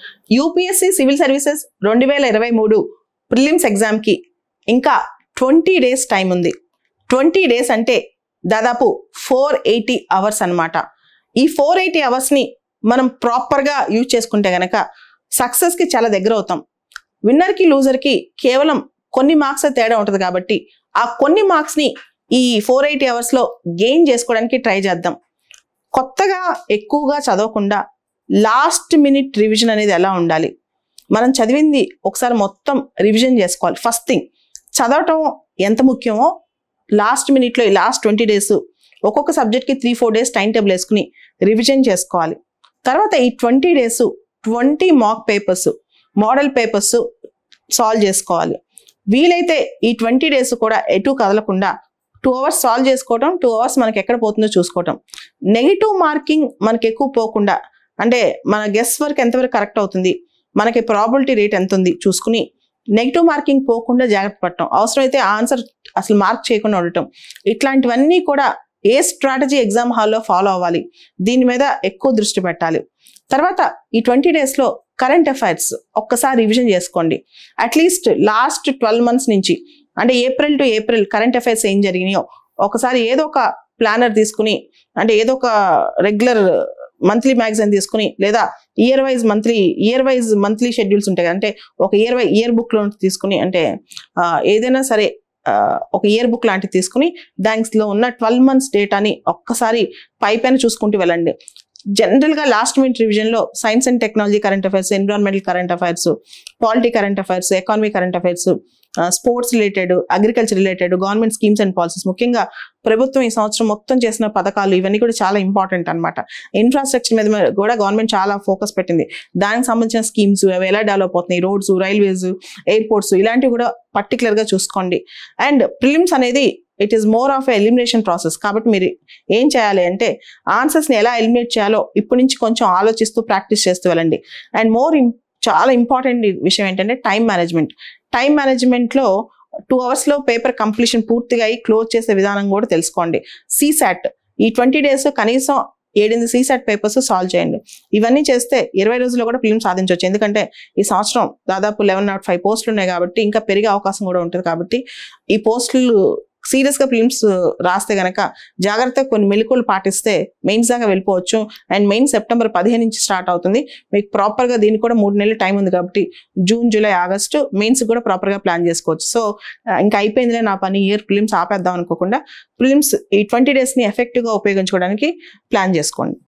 UPSC civil services రెండు వేల ఇరవై మూడు ప్రిలిమ్స్ ఎగ్జామ్కి ఇంకా ట్వంటీ డేస్ టైం ఉంది ట్వంటీ డేస్ అంటే దాదాపు ఫోర్ ఎయిటీ అవర్స్ అనమాట ఈ ఫోర్ ఎయిటీ అవర్స్ని మనం ప్రాపర్గా యూజ్ చేసుకుంటే గనక సక్సెస్కి చాలా దగ్గర అవుతాం విన్నర్కి లూజర్కి కేవలం కొన్ని మార్క్స్ తేడా ఉంటుంది కాబట్టి ఆ కొన్ని మార్క్స్ని ఈ ఫోర్ ఎయిటీ అవర్స్లో గెయిన్ చేసుకోవడానికి ట్రై చేద్దాం కొత్తగా ఎక్కువగా చదవకుండా లాస్ట్ మినిట్ రివిజన్ అనేది ఎలా ఉండాలి మనం చదివింది ఒకసారి మొత్తం రివిజన్ చేసుకోవాలి ఫస్ట్ థింగ్ చదవటం ఎంత ముఖ్యమో లాస్ట్ మినిట్లో ఈ లాస్ట్ ట్వంటీ డేస్ ఒక్కొక్క సబ్జెక్ట్కి three four days time table వేసుకుని రివిజన్ చేసుకోవాలి తర్వాత ఈ twenty days twenty mock papers model papers solve చేసుకోవాలి వీలైతే ఈ ట్వంటీ డేస్ కూడా ఎటు కదలకుండా టూ అవర్స్ సాల్వ్ చేసుకోవటం టూ అవర్స్ మనకి ఎక్కడ పోతుందో చూసుకోవటం నెగిటివ్ మార్కింగ్ మనకి ఎక్కువ పోకుండా అంటే మన గెస్ వర్క్ ఎంతవరకు కరెక్ట్ అవుతుంది మనకి ప్రాబిలిటీ రేట్ ఎంత ఉంది చూసుకుని నెగిటివ్ మార్కింగ్ పోకుండా జాగ్రత్త పడటం అవసరమైతే ఆన్సర్ అసలు మార్క్ చేయకుండా ఉండటం ఇట్లాంటివన్నీ కూడా ఏ స్ట్రాటజీ ఎగ్జామ్ హాల్లో ఫాలో అవ్వాలి దీని మీద ఎక్కువ దృష్టి పెట్టాలి తర్వాత ఈ ట్వంటీ డేస్లో కరెంట్ అఫైర్స్ ఒక్కసారి రివిజన్ చేసుకోండి అట్లీస్ట్ లాస్ట్ ట్వెల్వ్ మంత్స్ నుంచి అంటే April to April current affairs ఏం జరిగినాయో ఒకసారి ఏదో ఒక ప్లానర్ తీసుకుని అంటే ఏదో ఒక రెగ్యులర్ మంత్లీ మ్యాగజైన్ తీసుకుని లేదా year wise monthly year wise monthly schedules ఉంటాయి కదా, అంటే ఒక ఇయర్ వై ఇయర్ బుక్ లో తీసుకుని అంటే ఆ, ఏదైనా సరే ఆ, ఒక ఇయర్ బుక్ లాంటిది తీసుకుని దానిలో ఉన్న ట్వెల్వ్ మంత్స్ డేటాని ఒక్కసారి పై పైన చూసుకుంటూ వెళ్ళండి జనరల్ గా లాస్ట్ మినిట్ రివిజన్ లో science and technology current affairs environmental current affairs polity current affairs economy current affairs sports related agriculture related government schemes and policies ముఖ్యంగా ప్రభుత్వం ఈ సంవత్సరం మొత్తం చేసిన పథకాలు ఇవన్నీ కూడా చాలా ఇంపార్టెంట్ అన్నమాట ఇన్ఫ్రాస్ట్రక్చర్ మీద మీద కూడా గవర్నమెంట్ చాలా ఫోకస్ పెట్టింది దానికి సంబంధించిన స్కీమ్స్ అవి ఎలా డెవలప్ అవుతున్నాయి రోడ్స్ రైల్వేస్ ఎయిర్పోర్ట్స్ ఇలాంటివి కూడా పర్టికులర్ గా చూసుకోండి అండ్ ప్రిలిమ్స్ అనేది it is more of elimination process కాబట్టి మీరు ఏం చేయాలి అంటే ఆన్సర్స్ని ఎలా ఎలిమినేట్ చేయాలో ఇప్పటి నుంచి కొంచెం ఆలోచిస్తూ ప్రాక్టీస్ చేస్తూ వెళ్ళండి అండ్ మోర్ చాలా ఇంపార్టెంట్ విషయం ఏంటంటే టైం మేనేజ్మెంట్ టైం మేనేజ్మెంట్లో టూ అవర్స్లో పేపర్ కంప్లీషన్ పూర్తిగా అయ్యి క్లోజ్ చేసే విధానం కూడా తెలుసుకోండి సీసాట్ ఈ ట్వంటీ డేస్ కనీసం ఏడెనిమిది సీసాట్ పేపర్స్ సాల్వ్ చేయండి ఇవన్నీ చేస్తే ఇరవై రోజుల్లో కూడా ఫిల్మ్ సాధించవచ్చు ఎందుకంటే ఈ సంవత్సరం దాదాపు లెవెన్ నాట్ ఫైవ్ పోస్టులు ఉన్నాయి కాబట్టి ఇంకా పెరిగే అవకాశం కూడా ఉంటుంది కాబట్టి ఈ పోస్టులు సీరియస్ గా ఫిల్మ్స్ రాస్తే గనక జాగ్రత్తగా కొన్ని మెలకువలు పాటిస్తే మెయిన్స్ దాకా వెళ్ళిపోవచ్చు అండ్ మెయిన్ సెప్టెంబర్ పదిహేను నుంచి స్టార్ట్ అవుతుంది మీకు ప్రాపర్ గా దీనికి కూడా మూడు నెలలు టైం ఉంది కాబట్టి జూన్ జూలై ఆగస్టు మెయిన్స్ కూడా ప్రాపర్ గా ప్లాన్ చేసుకోవచ్చు సో ఇంకా అయిపోయిందిలే నా పని ఇయర్ ఫిలిమ్స్ ఆపేద్దాం అనుకోకుండా ఫిలిమ్స్ ఈ ట్వంటీ డేస్ ని ఎఫెక్టివ్ గా ఉపయోగించుకోవడానికి ప్లాన్ చేసుకోండి